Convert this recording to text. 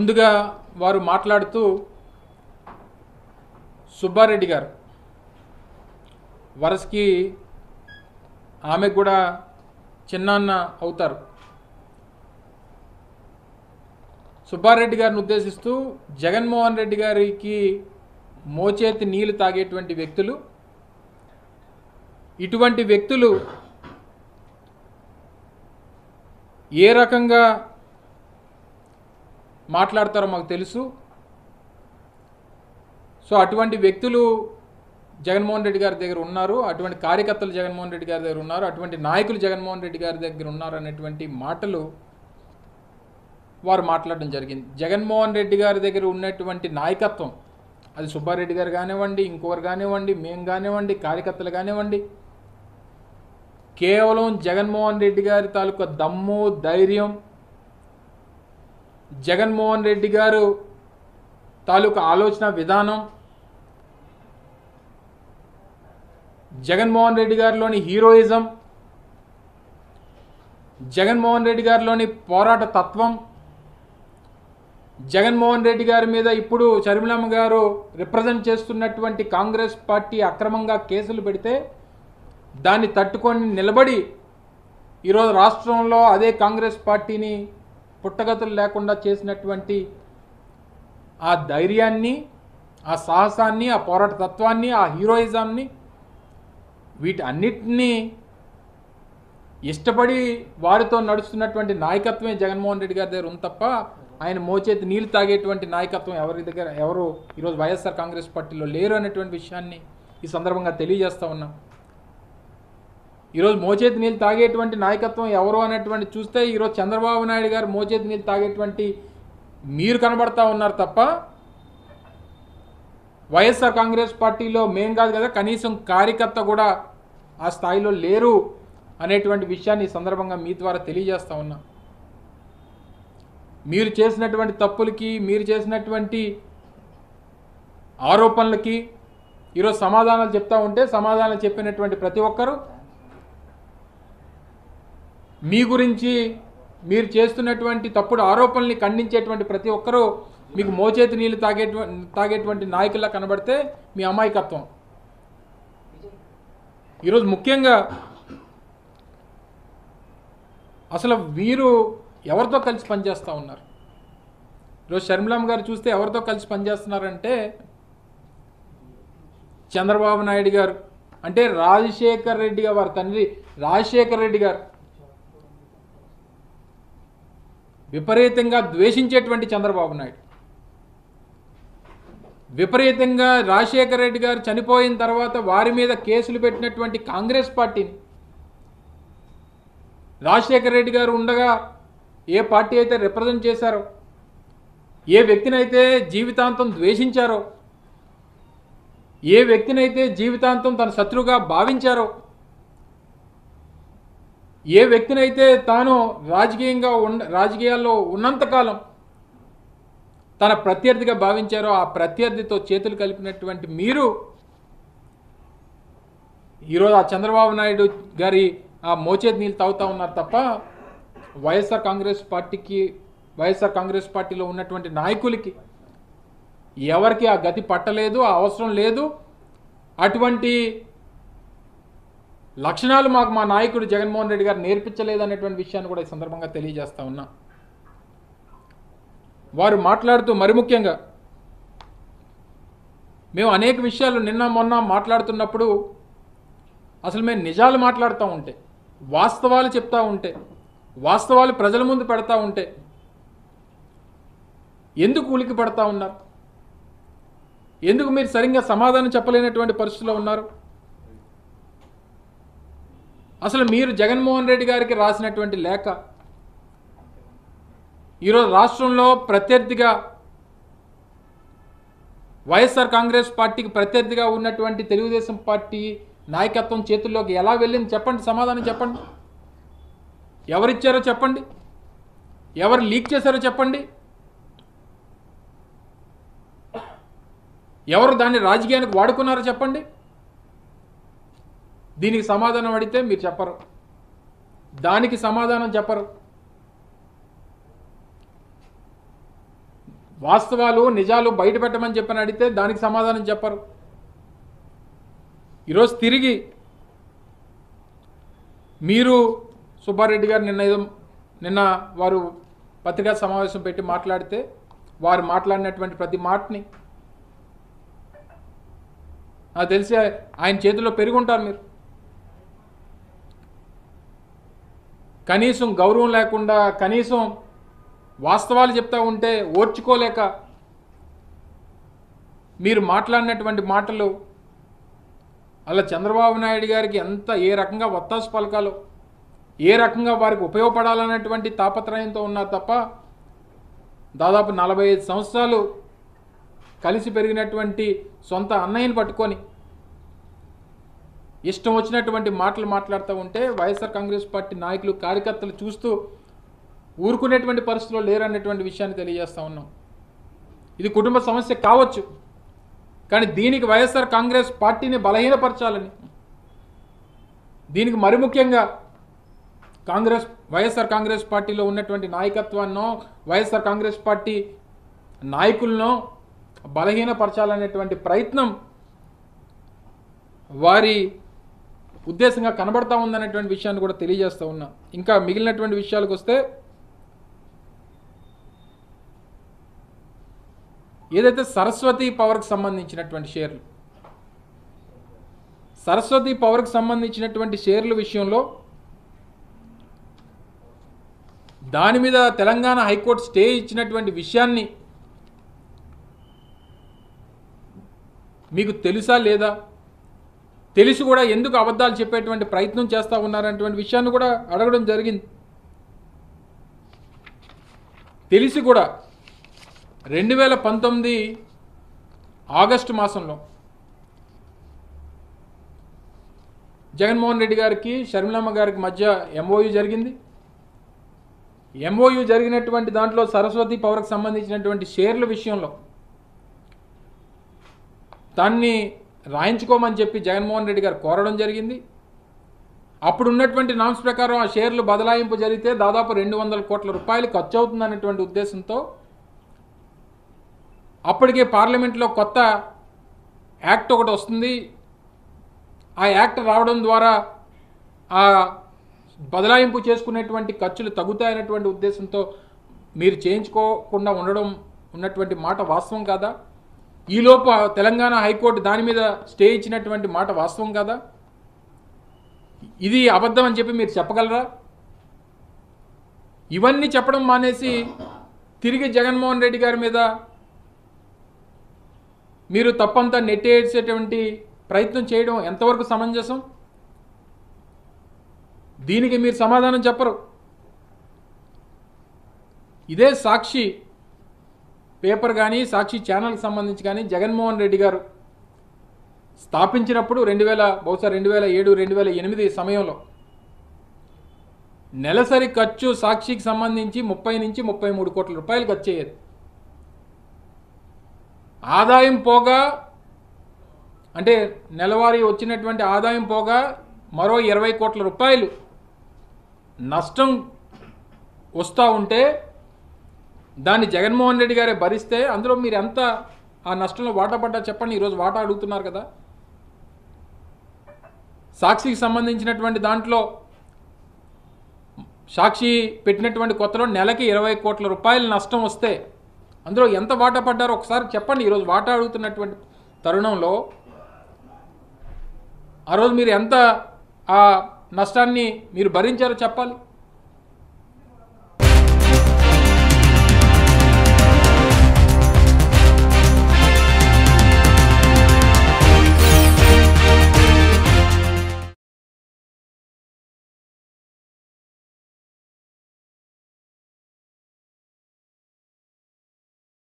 ముందుగా వారు మాట్లాడుతూ సుబ్బారెడ్డి గారు వరసకి ఆమెకు కూడా చిన్నాన్న అవుతారు సుబ్బారెడ్డి గారిని ఉద్దేశిస్తూ జగన్మోహన్ రెడ్డి గారికి మోచేతి నీళ్లు తాగేటువంటి వ్యక్తులు ఇటువంటి వ్యక్తులు ఏ రకంగా మాట్లాడతారో మాకు తెలుసు సో అటువంటి వ్యక్తులు జగన్మోహన్ రెడ్డి గారి దగ్గర ఉన్నారు అటువంటి కార్యకర్తలు జగన్మోహన్ రెడ్డి గారి దగ్గర ఉన్నారు అటువంటి నాయకులు జగన్మోహన్ రెడ్డి గారి దగ్గర ఉన్నారు అనేటువంటి మాటలు వారు మాట్లాడడం జరిగింది జగన్మోహన్ రెడ్డి గారి దగ్గర ఉన్నటువంటి నాయకత్వం అది సుబ్బారెడ్డి గారు కానివ్వండి ఇంకొకరు కానివ్వండి మేము కానివ్వండి కార్యకర్తలు కానివ్వండి కేవలం జగన్మోహన్ రెడ్డి గారి తాలూకా దమ్ము ధైర్యం జగన్మోహన్ రెడ్డి గారు తాలూకా ఆలోచన విధానం జగన్మోహన్ రెడ్డి గారిలోని హీరోయిజం జగన్మోహన్ రెడ్డి గారిలోని పోరాట తత్వం జగన్మోహన్ రెడ్డి గారి మీద ఇప్పుడు చర్మిలమ్మ గారు రిప్రజెంట్ చేస్తున్నటువంటి కాంగ్రెస్ పార్టీ అక్రమంగా కేసులు పెడితే దాన్ని తట్టుకొని నిలబడి ఈరోజు రాష్ట్రంలో అదే కాంగ్రెస్ పార్టీని పుట్టగతులు లేకుండా చేసినటువంటి ఆ ధైర్యాన్ని ఆ సాహసాన్ని ఆ పోరాట తత్వాన్ని ఆ హీరోయిజాన్ని వీటి అన్నిటినీ ఇష్టపడి వారితో నడుస్తున్నటువంటి నాయకత్వమే జగన్మోహన్ రెడ్డి గారి దగ్గర ఉంది తప్ప ఆయన మోచేతి నీళ్లు తాగేటువంటి నాయకత్వం ఎవరి దగ్గర ఎవరు ఈరోజు వైఎస్ఆర్ కాంగ్రెస్ పార్టీలో లేరు అనేటువంటి విషయాన్ని ఈ సందర్భంగా తెలియజేస్తా ఉన్నాం ఈరోజు మోచేతి నీళ్ళు తాగేటువంటి నాయకత్వం ఎవరు అనేటువంటి చూస్తే ఈరోజు చంద్రబాబు నాయుడు గారు మోచేతి నీళ్ళు తాగేటువంటి మీరు కనబడతా ఉన్నారు తప్ప వైఎస్ఆర్ కాంగ్రెస్ పార్టీలో మేం కాదు కదా కనీసం కార్యకర్త కూడా ఆ స్థాయిలో లేరు అనేటువంటి విషయాన్ని ఈ సందర్భంగా మీ ద్వారా తెలియజేస్తా ఉన్నా మీరు చేసినటువంటి తప్పులకి మీరు చేసినటువంటి ఆరోపణలకి ఈరోజు సమాధానాలు చెప్తా ఉంటే సమాధానాలు చెప్పినటువంటి ప్రతి ఒక్కరూ మీ గురించి మీరు చేస్తున్నటువంటి తప్పుడు ఆరోపణల్ని ఖండించేటువంటి ప్రతి ఒక్కరూ మీకు మోచేతి నీళ్లు తాగేటువంటి తాగేటువంటి నాయకుల్లా కనబడితే మీ అమాయకత్వం ఈరోజు ముఖ్యంగా అసలు వీరు ఎవరితో కలిసి పనిచేస్తూ ఉన్నారు ఈరోజు షర్మిలమ్మ గారు చూస్తే ఎవరితో కలిసి పనిచేస్తున్నారంటే చంద్రబాబు నాయుడు గారు అంటే రాజశేఖర్ రెడ్డి గారు వారి తండ్రి రాజశేఖర్ రెడ్డి గారు విపరీతంగా ద్వేషించేటువంటి చంద్రబాబు నాయుడు విపరీతంగా రాజశేఖర రెడ్డి గారు చనిపోయిన తర్వాత వారి మీద కేసులు పెట్టినటువంటి కాంగ్రెస్ పార్టీని రాజశేఖర రెడ్డి గారు ఉండగా ఏ పార్టీ అయితే రిప్రజెంట్ చేశారో ఏ వ్యక్తినైతే జీవితాంతం ద్వేషించారో ఏ వ్యక్తినైతే జీవితాంతం తన శత్రువుగా భావించారో ఏ వ్యక్తినైతే తాను రాజకీయంగా ఉన్న రాజకీయాల్లో ఉన్నంతకాలం తన ప్రత్యర్థిగా భావించారో ఆ ప్రత్యర్థితో చేతులు కలిపినటువంటి మీరు ఈరోజు ఆ చంద్రబాబు నాయుడు గారి ఆ మోచేతి నీళ్ళు తాగుతూ ఉన్నారు తప్ప వైఎస్ఆర్ కాంగ్రెస్ పార్టీకి వైఎస్ఆర్ కాంగ్రెస్ పార్టీలో ఉన్నటువంటి నాయకులకి ఎవరికి ఆ గతి పట్టలేదు ఆ అవసరం లేదు అటువంటి లక్షణాలు మాకు మా నాయకుడు జగన్మోహన్ రెడ్డి గారు నేర్పించలేదు అనేటువంటి విషయాన్ని కూడా ఈ సందర్భంగా తెలియజేస్తా ఉన్నా వారు మాట్లాడుతూ మరి ముఖ్యంగా మేము అనేక విషయాలు నిన్న మొన్న మాట్లాడుతున్నప్పుడు అసలు మేము నిజాలు మాట్లాడుతూ ఉంటే వాస్తవాలు చెప్తా ఉంటే వాస్తవాలు ప్రజల ముందు పెడతా ఉంటే ఎందుకు ఉలికి పడతా ఉన్నారు ఎందుకు మీరు సరిగ్గా సమాధానం చెప్పలేనటువంటి పరిస్థితిలో ఉన్నారు అసలు మీరు జగన్మోహన్ రెడ్డి గారికి రాసినటువంటి లేఖ ఈరోజు రాష్ట్రంలో ప్రత్యర్థిగా వైఎస్ఆర్ కాంగ్రెస్ పార్టీకి ప్రత్యర్థిగా ఉన్నటువంటి తెలుగుదేశం పార్టీ నాయకత్వం చేతుల్లోకి ఎలా వెళ్ళింది చెప్పండి సమాధానం చెప్పండి ఎవరిచ్చారో చెప్పండి ఎవరు లీక్ చేశారో చెప్పండి ఎవరు దాన్ని రాజకీయానికి వాడుకున్నారో చెప్పండి దీనికి సమాధానం అడిగితే మీరు చెప్పరు దానికి సమాధానం చెప్పరు వాస్తవాలు నిజాలు బయట పెట్టమని చెప్పని అడిగితే దానికి సమాధానం చెప్పరు ఈరోజు తిరిగి మీరు సుబ్బారెడ్డి గారు నిన్న ఏదో నిన్న వారు పత్రికా సమావేశం పెట్టి మాట్లాడితే వారు మాట్లాడినటువంటి ప్రతి మాటని నాకు తెలిసి ఆయన చేతిలో పెరుగుంటారు మీరు కనీసం గౌరవం లేకుండా కనీసం వాస్తవాలు చెప్తా ఉంటే ఓర్చుకోలేక మీరు మాట్లాడినటువంటి మాటలు అలా చంద్రబాబు నాయుడు గారికి ఎంత ఏ రకంగా వత్తాసు పలకాలో ఏ రకంగా వారికి ఉపయోగపడాలన్నటువంటి తాపత్రయంతో ఉన్నారు తప్ప దాదాపు నలభై ఐదు సంవత్సరాలు కలిసి పెరిగినటువంటి సొంత అన్నయ్యని పట్టుకొని ఇష్టం వచ్చినటువంటి మాటలు మాట్లాడుతూ ఉంటే వైఎస్ఆర్ కాంగ్రెస్ పార్టీ నాయకులు కార్యకర్తలు చూస్తూ ఊరుకునేటువంటి పరిస్థితిలో లేరనేటువంటి విషయాన్ని తెలియజేస్తా ఉన్నాం ఇది కుటుంబ సమస్య కావచ్చు కానీ దీనికి వైఎస్ఆర్ కాంగ్రెస్ పార్టీని బలహీనపరచాలని దీనికి మరి ముఖ్యంగా కాంగ్రెస్ వైఎస్ఆర్ కాంగ్రెస్ పార్టీలో ఉన్నటువంటి నాయకత్వాన్నో వైఎస్ఆర్ కాంగ్రెస్ పార్టీ నాయకులను బలహీనపరచాలనేటువంటి ప్రయత్నం వారి ఉద్దేశంగా కనబడతా ఉందనేటువంటి విషయాన్ని కూడా తెలియజేస్తూ ఉన్నా ఇంకా మిగిలినటువంటి విషయాలకు వస్తే ఏదైతే సరస్వతి పవర్కి సంబంధించినటువంటి షేర్లు సరస్వతి పవర్కి సంబంధించినటువంటి షేర్ల విషయంలో దాని మీద తెలంగాణ హైకోర్టు స్టే ఇచ్చినటువంటి విషయాన్ని మీకు తెలుసా లేదా తెలిసి కూడా ఎందుకు అబద్ధాలు చెప్పేటువంటి ప్రయత్నం చేస్తూ ఉన్నారనేటువంటి విషయాన్ని కూడా అడగడం జరిగింది తెలిసి కూడా రెండు వేల పంతొమ్మిది ఆగస్టు మాసంలో జగన్మోహన్ రెడ్డి గారికి షర్మిలమ్మ గారికి మధ్య ఎంఓయు జరిగింది ఎంఓయు జరిగినటువంటి దాంట్లో సరస్వతి పవర్కి సంబంధించినటువంటి షేర్ల విషయంలో దాన్ని రాయించుకోమని చెప్పి జగన్మోహన్ రెడ్డి గారు కోరడం జరిగింది అప్పుడు ఉన్నటువంటి నామ్స్ ప్రకారం ఆ షేర్లు బదలాయింపు జరిగితే దాదాపు రెండు వందల కోట్ల రూపాయలు ఖర్చు అవుతుందనేటువంటి ఉద్దేశంతో అప్పటికే పార్లమెంట్లో కొత్త యాక్ట్ ఒకటి వస్తుంది ఆ యాక్ట్ రావడం ద్వారా ఆ బదలాయింపు చేసుకునేటువంటి ఖర్చులు తగ్గుతాయనేటువంటి ఉద్దేశంతో మీరు చేయించుకోకుండా ఉండడం ఉన్నటువంటి మాట వాస్తవం కాదా ఈలోపు తెలంగాణ హైకోర్టు దాని మీద స్టే ఇచ్చినటువంటి మాట వాస్తవం కాదా ఇది అబద్ధం అని చెప్పి మీరు చెప్పగలరా ఇవన్నీ చెప్పడం మానేసి తిరిగి జగన్మోహన్ రెడ్డి గారి మీద మీరు తప్పంతా నెట్టేసేటువంటి ప్రయత్నం చేయడం ఎంతవరకు సమంజసం దీనికి మీరు సమాధానం చెప్పరు ఇదే సాక్షి పేపర్ కానీ సాక్షి ఛానల్కి సంబంధించి కానీ జగన్మోహన్ రెడ్డి గారు స్థాపించినప్పుడు రెండు వేల బహుశా రెండు వేల ఏడు రెండు వేల ఎనిమిది సమయంలో నెలసరి ఖర్చు సాక్షికి సంబంధించి ముప్పై నుంచి ముప్పై మూడు కోట్ల రూపాయలు ఖర్చు అయ్యేది ఆదాయం పోగా అంటే నెలవారీ వచ్చినటువంటి ఆదాయం పోగా మరో ఇరవై కోట్ల రూపాయలు నష్టం వస్తూ ఉంటే దాన్ని జగన్మోహన్ రెడ్డి గారే భరిస్తే అందులో మీరు ఎంత ఆ నష్టంలో వాటా పడ్డా చెప్పండి ఈరోజు వాటా అడుగుతున్నారు కదా సాక్షికి సంబంధించినటువంటి దాంట్లో సాక్షి పెట్టినటువంటి కొత్తలో నెలకి ఇరవై కోట్ల రూపాయలు నష్టం వస్తే అందులో ఎంత వాటా పడ్డారో ఒకసారి చెప్పండి ఈరోజు వాటా అడుగుతున్నటువంటి తరుణంలో ఆ రోజు మీరు ఎంత ఆ నష్టాన్ని మీరు భరించారో చెప్పాలి